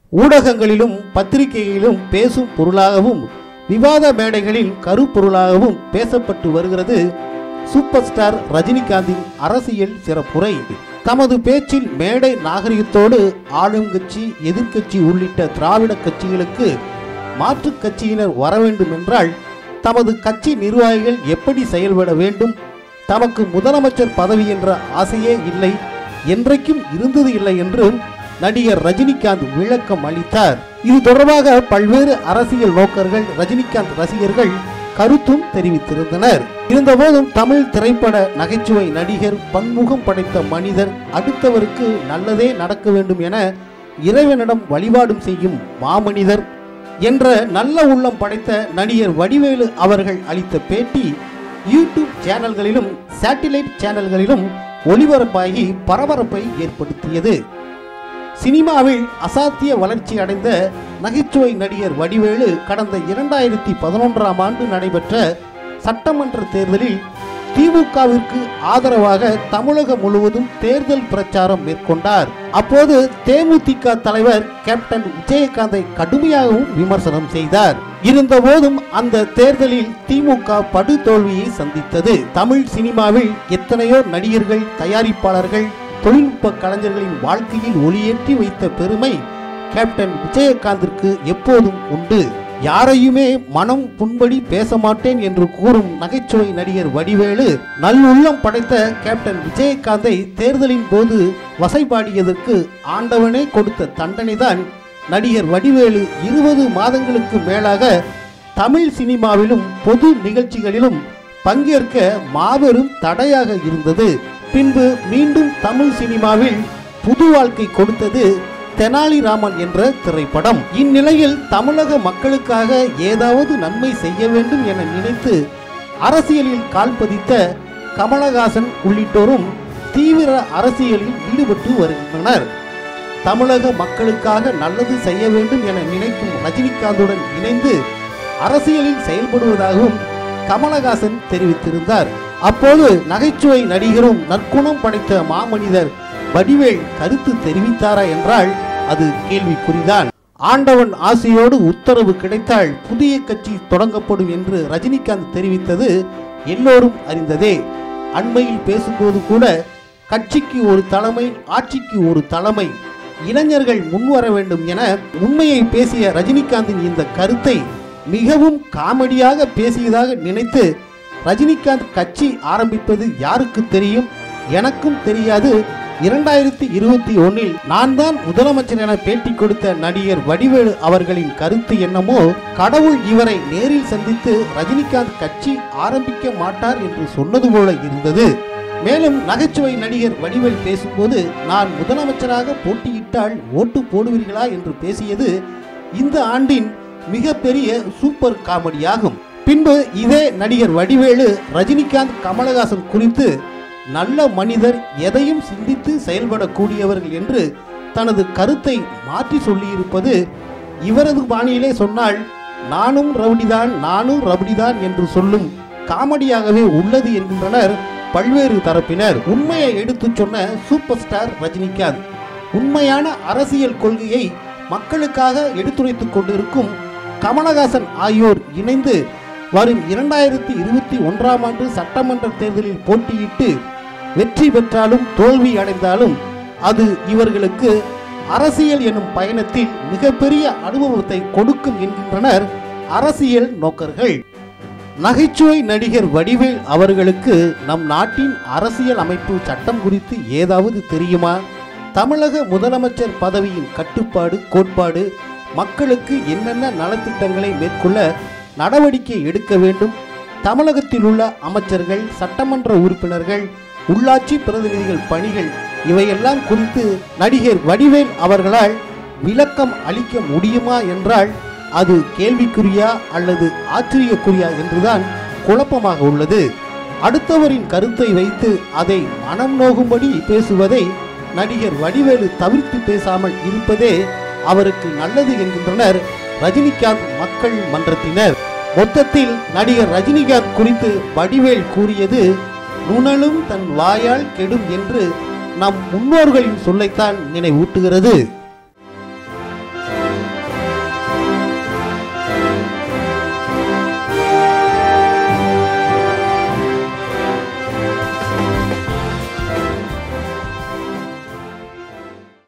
ஊடகங்களிலும் பத்திரிகைகளிலும் பேசும் பொருளாகவும் விவாத மேடைகளில் கருப்பொருளாகவும் பேசப்பட்டு வருகிறது சூப்பர் ஸ்டார் ரஜினிகாந்தின் அரசியல் சிறப்புரை தமது பேச்சில் மேடை நாகரிகத்தோடு ஆளுங்கட்சி எதிர்க்கட்சி உள்ளிட்ட திராவிட கட்சிகளுக்கு மாற்றுக் கட்சியினர் வர வேண்டும் என்றால் தமது கட்சி நிர்வாகிகள் எப்படி செயல்பட வேண்டும் தமக்கு முதலமைச்சர் பதவி என்ற ஆசையே இல்லை என்றைக்கும் இருந்தது இல்லை என்று நடிகர் ரஜினிகாந்த் விளக்கம் அளித்தார் இது தொடர்பாக பல்வேறு அரசியல் நோக்கர்கள் ரஜினிகாந்த் ரசிகர்கள் கருத்தும் தெரிவித்திருந்தனர் இருந்தபோதும் தமிழ் திரைப்பட நகைச்சுவை நடிகர் பன்முகம் படைத்த மனிதர் அடுத்தவருக்கு நல்லதே நடக்க வேண்டும் என இறைவனிடம் வழிபாடும் செய்யும் மாமனிதர் என்ற நல்ல உள்ளம் படைத்த நடிகர் வடிவேலு அவர்கள் அளித்த பேட்டி யூடியூப் சேனல்களிலும் சேட்டிலைட் சேனல்களிலும் ஒளிபரப்பாகி பரபரப்பை ஏற்படுத்தியது சினிமாவில் அசாத்திய வளர்ச்சி அடைந்த நகைச்சுவை நடிகர் வடிவேலு கடந்த இரண்டாயிரத்தி பதினொன்றாம் ஆண்டு நடைபெற்ற சட்டமன்ற தேர்தலில் திமுகவிற்கு ஆதரவாக தமிழகம் முழுவதும் தேர்தல் பிரச்சாரம் மேற்கொண்டார் அப்போது தேமுதிக தலைவர் கேப்டன் விஜயகாந்தை கடுமையாகவும் விமர்சனம் செய்தார் இருந்தபோதும் அந்த தேர்தலில் திமுக படுதோல்வியை சந்தித்தது தமிழ் சினிமாவில் எத்தனையோ நடிகர்கள் தயாரிப்பாளர்கள் தொழில்நுட்ப கலைஞர்களின் வாழ்க்கையில் ஒளியேற்றி வைத்த பெருமை கேப்டன் விஜயகாந்திற்கு எப்போதும் உண்டு யாரையுமே மனம் புண்படி பேச மாட்டேன் என்று கூறும் நகைச்சுவை நடிகர் வடிவேலு நல்லுள்ளம் படைத்த கேப்டன் விஜயகாந்தை தேர்தலின் போது வசைபாடியதற்கு ஆண்டவனே கொடுத்த தண்டனைதான் நடிகர் வடிவேலு இருபது மாதங்களுக்கு மேலாக தமிழ் சினிமாவிலும் பொது நிகழ்ச்சிகளிலும் பங்கேற்க மாபெரும் தடையாக இருந்தது பின்பு மீண்டும் தமிழ் சினிமாவில் புது வாழ்க்கை கொடுத்தது தெனாலிராமன் என்ற திரைப்படம் இந்நிலையில் தமிழக மக்களுக்காக ஏதாவது நன்மை செய்ய வேண்டும் என நினைத்து அரசியலில் கால் பதித்த கமலஹாசன் உள்ளிட்டோரும் தீவிர அரசியலில் ஈடுபட்டு வருகின்றனர் தமிழக மக்களுக்காக நல்லது செய்ய வேண்டும் என நினைக்கும் ரஜினிகாந்துடன் இணைந்து அரசியலில் செயல்படுவதாகவும் கமலஹாசன் தெரிவித்திருந்தார் அப்போது நகைச்சுவை நடிகரும் நற்குணம் படைத்த மாமனிதர் வடிவேல் கருத்து தெரிவித்தாரா என்றால் அது கேள்விக்குறிதான் ஆண்டவன் ஆசையோடு உத்தரவு கிடைத்தால் புதிய கட்சி தொடங்கப்படும் என்று ரஜினிகாந்த் தெரிவித்தது எல்லோரும் அறிந்ததே அண்மையில் பேசும்போது கூட கட்சிக்கு ஒரு தலைமை ஆட்சிக்கு ஒரு தலைமை இளைஞர்கள் முன்வர வேண்டும் என உண்மையை பேசிய ரஜினிகாந்தின் இந்த கருத்தை மிகவும் காமெடியாக பேசியதாக நினைத்து ரஜினிகாந்த் கட்சி ஆரம்பிப்பது யாருக்கு தெரியும் எனக்கும் தெரியாது இரண்டாயிரத்தி இருபத்தி ஒன்னில் நான் தான் முதலமைச்சர் என பேட்டி கொடுத்த நடிகர் வடிவேலு அவர்களின் கருத்து என்னமோ கடவுள் இவரை நேரில் சந்தித்து ரஜினிகாந்த் கட்சி ஆரம்பிக்க மாட்டார் என்று சொன்னது போல இருந்தது மேலும் நகைச்சுவை நடிகர் வடிவேல் பேசும்போது நான் முதலமைச்சராக போட்டியிட்டால் ஓட்டு போடுவீர்களா என்று பேசியது இந்த ஆண்டின் மிகப்பெரிய சூப்பர் காமெடியாகும் பின்பு இதே நடிகர் வடிவேலு ரஜினிகாந்த் கமலஹாசன் குறித்து நல்ல மனிதர் எதையும் சிந்தித்து செயல்படக்கூடியவர்கள் என்று தனது கருத்தை மாற்றி சொல்லியிருப்பது இவரது பாணியிலே சொன்னால் நானும் ரவுடிதான் நானும் ரவுடிதான் என்று சொல்லும் காமெடியாகவே உள்ளது என்கின்றனர் பல்வேறு தரப்பினர் உண்மையை எடுத்துச் சொன்ன சூப்பர் ஸ்டார் ரஜினிகாந்த் உண்மையான அரசியல் கொள்கையை மக்களுக்காக எடுத்துரைத்துக் கொண்டிருக்கும் கமலஹாசன் ஆகியோர் இணைந்து வரும் இரண்டாயிரத்தி இருபத்தி ஒன்றாம் ஆண்டு சட்டமன்ற தேர்தலில் போட்டியிட்டு வெற்றி பெற்றாலும் தோல்வி அடைந்தாலும் அது இவர்களுக்கு அரசியல் எனும் பயணத்தில் மிகப்பெரிய அனுபவத்தை கொடுக்கும் என்கின்றனர் அரசியல் நோக்கர்கள் நகைச்சுவை நடிகர் வடிவேல் அவர்களுக்கு நம் நாட்டின் அரசியல் அமைப்பு சட்டம் குறித்து ஏதாவது தெரியுமா தமிழக முதலமைச்சர் பதவியின் கட்டுப்பாடு கோட்பாடு மக்களுக்கு என்னென்ன நலத்திட்டங்களை மேற்கொள்ள நடவடிக்கை எடுக்க வேண்டும் தமிழகத்தில் உள்ள அமைச்சர்கள் சட்டமன்ற உறுப்பினர்கள் உள்ளாட்சி பிரதிநிதிகள் பணிகள் இவையெல்லாம் குறித்து நடிகர் வடிவேல் அவர்களால் விளக்கம் அளிக்க முடியுமா என்றால் அது கேள்விக்குறியா அல்லது ஆச்சரியக்குறியா என்றுதான் குழப்பமாக உள்ளது அடுத்தவரின் கருத்தை வைத்து அதை மனம் நோகும்படி பேசுவதை நடிகர் வடிவேலு தவிர்த்து பேசாமல் இருப்பதே அவருக்கு நல்லது என்கின்றனர் ரஜினிகாந்த் மக்கள் மன்றத்தினர் மொத்தத்தில் நடிகர் ரஜினிகாந்த் குறித்து வடிவேல் கூறியது நுணலும் தன் வாயால் கெடும் என்று நம் முன்னோர்களின் சொல்லைத்தான் நினைவூட்டுகிறது